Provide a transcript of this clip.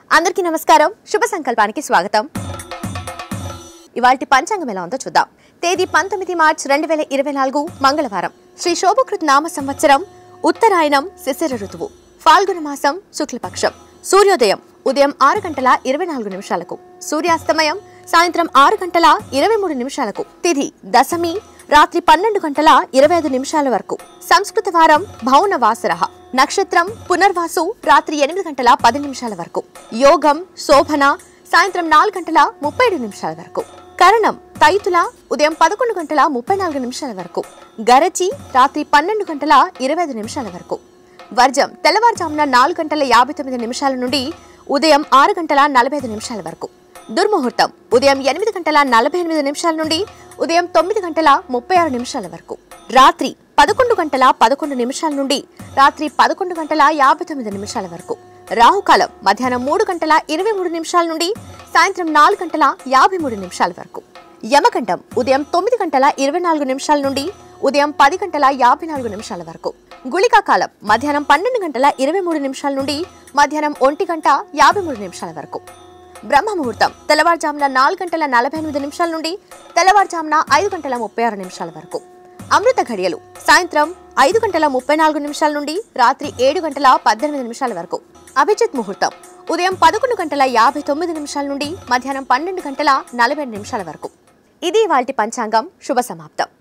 అందరికీ నమస్కారం శుభ సంకల్పానికి స్వాగతం ఇవాల్టి పంచాంగం ఎలా ఉందో చూద్దాం తేదీ పంతొమ్మిది మార్చ్ రెండు వేల ఇరవై నాలుగు మంగళవారం శ్రీ శోభకృత్ నామ సంవత్సరం ఉత్తరాయణం శిశిర ఋతువు ఫాల్గుణ మాసం శుక్లపక్షం సూర్యోదయం ఉదయం ఆరు గంటల ఇరవై నాలుగు నిమిషాలకు సూర్యాస్తమయం సాయంత్రం ఆరు గంటల ఇరవై మూడు నిమిషాలకు తిథి దశమి రాత్రి పన్నెండు గంటల ఇరవై ఐదు నిమిషాల వరకు సంస్కృత వారం భౌన వాసరః నక్షత్రం పునర్వాసు రాత్రి ఎనిమిది గంటల పది నిమిషాల వరకు యోగం శోభన సాయంత్రం నాలుగు గంటల ముప్పై ఏడు నిమిషాల వరకు కరణం తైతుల ఉదయం పదకొండు గంటల ముప్పై నాలుగు నిమిషాల వరకు గరచి రాత్రి పన్నెండు గంటల ఇరవై ఐదు నిమిషాల వరకు వర్జం తెల్లవారుజామున నాలుగు గంటల యాభై తొమ్మిది నిమిషాల నుండి ఉదయం ఆరు గంటల నలభై ఐదు నిమిషాల వరకు దుర్ముహూర్తం ఉదయం ఎనిమిది గంటల నలభై ఎనిమిది నిమిషాల నుండి ఉదయం తొమ్మిది గంటల ముప్పై ఆరు నిమిషాల వరకు రాత్రి పదకొండు గంటల పదకొండు నిమిషాల నుండి రాత్రి పదకొండు గంటల యాభై తొమ్మిది నిమిషాల వరకు రాహుకాలం మధ్యాహ్నం మూడు గంటల ఇరవై మూడు నిమిషాల నుండి సాయంత్రం నాలుగు గంటల యాభై మూడు నిమిషాల వరకు యమగండం ఉదయం తొమ్మిది గంటల ఇరవై నాలుగు నిమిషాల నుండి ఉదయం పది గంటల యాభై నాలుగు నిమిషాల వరకు గుళికా కాలం మధ్యాహ్నం పన్నెండు గంటల ఇరవై మూడు నిమిషాల నుండి మధ్యాహ్నం ఒంటి గంట యాభై మూడు నిమిషాల వరకు బ్రహ్మ ముహూర్తం తెల్లవారుజామున నాలుగు గంటల నలభై ఎనిమిది నిమిషాల నుండి తెల్లవారుజామున ఐదు గంటల ముప్పై ఆరు నిమిషాల వరకు అమృత ఘడియలు సాయంత్రం ఐదు గంటల ముప్పై నాలుగు నిమిషాల నుండి రాత్రి ఏడు గంటల పద్దెనిమిది నిమిషాల వరకు అభిజిత్ ముహూర్తం ఉదయం పదకొండు గంటల యాభై తొమ్మిది నిమిషాల నుండి మధ్యాహ్నం పన్నెండు గంటల నలభై నిమిషాల వరకు ఇది వాల్టి పంచాంగం శుభ సమాప్తం